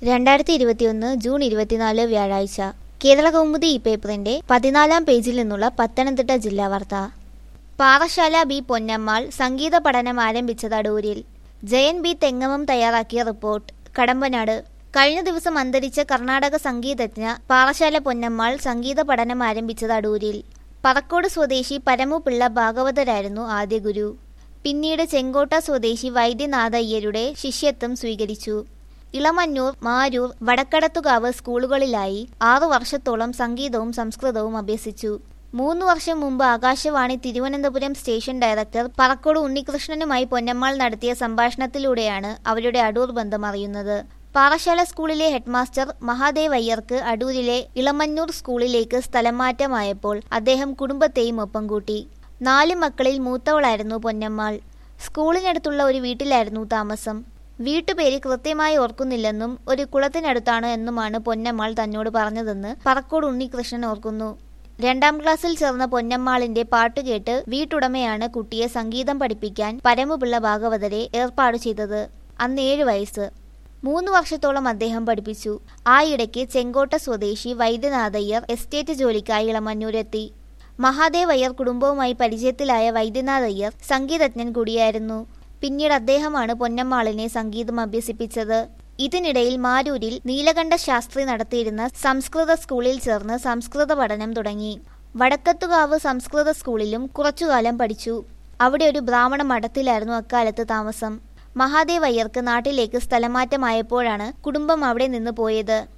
രണ്ടായിരത്തി ഇരുപത്തിയൊന്ന് ജൂൺ ഇരുപത്തിനാല് വ്യാഴാഴ്ച കേരള കൗമുദി ഈ പേപ്പറിന്റെ പതിനാലാം പേജിൽ നിന്നുള്ള പത്തനംതിട്ട ജില്ലാ വാർത്ത പാറശാല ബി പൊന്നമ്മാൾ സംഗീത പഠനം ആരംഭിച്ചത് അടൂരിൽ ജയൻ ബി തെങ്ങമം തയ്യാറാക്കിയ റിപ്പോർട്ട് കടമ്പനാട് കഴിഞ്ഞ ദിവസം അന്തരിച്ച കർണാടക സംഗീതജ്ഞ പാറശാല പൊന്നമ്മാൾ സംഗീത പഠനം ആരംഭിച്ചത് അടൂരിൽ പറക്കോട് സ്വദേശി പരമുപിള്ള ഭാഗവതരായിരുന്നു ആദ്യ ഗുരു പിന്നീട് ചെങ്കോട്ട സ്വദേശി വൈദ്യനാഥ അയ്യരുടെ ശിഷ്യത്വം സ്വീകരിച്ചു ഇളമന്നൂർ മാരൂർ വടക്കടത്തുകാവ് സ്കൂളുകളിലായി ആറു വർഷത്തോളം സംഗീതവും സംസ്കൃതവും അഭ്യസിച്ചു മൂന്ന് വർഷം മുമ്പ് ആകാശവാണി തിരുവനന്തപുരം സ്റ്റേഷൻ ഡയറക്ടർ പറക്കോട് ഉണ്ണികൃഷ്ണനുമായി പൊന്നമ്മാൾ നടത്തിയ സംഭാഷണത്തിലൂടെയാണ് അവരുടെ അടൂർ ബന്ധം അറിയുന്നത് പാറശാല സ്കൂളിലെ ഹെഡ്മാസ്റ്റർ മഹാദേവ് അയ്യർക്ക് അടൂരിലെ ഇളമന്നൂർ സ്കൂളിലേക്ക് സ്ഥലം മാറ്റമായപ്പോൾ അദ്ദേഹം കുടുംബത്തെയും ഒപ്പം കൂട്ടി നാല് മക്കളിൽ മൂത്തവളായിരുന്നു പൊന്നമ്മാൾ സ്കൂളിനടുത്തുള്ള ഒരു വീട്ടിലായിരുന്നു താമസം വീട്ടുപേര് കൃത്യമായി ഓർക്കുന്നില്ലെന്നും ഒരു കുളത്തിനടുത്താണ് എന്നുമാണ് പൊന്നമ്മാൾ തന്നോട് പറഞ്ഞതെന്ന് പറക്കോട് ഉണ്ണികൃഷ്ണൻ ഓർക്കുന്നു രണ്ടാം ക്ലാസ്സിൽ ചേർന്ന പൊന്നമ്മാളിന്റെ പാട്ടുകേട്ട് വീട്ടുടമയാണ് കുട്ടിയെ സംഗീതം പഠിപ്പിക്കാൻ പരമുപിള്ള ഭാഗവതരെ ഏർപ്പാട് ചെയ്തത് അന്ന് ഏഴ് വയസ്സ് മൂന്ന് വർഷത്തോളം അദ്ദേഹം പഠിപ്പിച്ചു ആ ഇടയ്ക്ക് ചെങ്കോട്ട സ്വദേശി വൈദ്യനാഥയ്യർ എസ്റ്റേറ്റ് ജോലിക്കായി ഇളമന്നൂരെത്തി മഹാദേവ് അയ്യർ കുടുംബവുമായി പരിചയത്തിലായ വൈദ്യനാഥ് അയ്യർ സംഗീതജ്ഞൻ കൂടിയായിരുന്നു പിന്നീട് അദ്ദേഹമാണ് പൊന്നമ്മാളിനെ സംഗീതം അഭ്യസിപ്പിച്ചത് ഇതിനിടയിൽ മാരൂരിൽ നീലകണ്ഠ ശാസ്ത്രി നടത്തിയിരുന്ന സംസ്കൃത സ്കൂളിൽ ചേർന്ന് സംസ്കൃത പഠനം തുടങ്ങി വടക്കത്തുകാവ് സംസ്കൃത സ്കൂളിലും കുറച്ചുകാലം പഠിച്ചു അവിടെ ഒരു ബ്രാഹ്മണ മഠത്തിലായിരുന്നു അക്കാലത്ത് താമസം മഹാദേവ് അയ്യർക്ക് നാട്ടിലേക്ക് സ്ഥലമാറ്റമായപ്പോഴാണ് കുടുംബം അവിടെ നിന്ന് പോയത്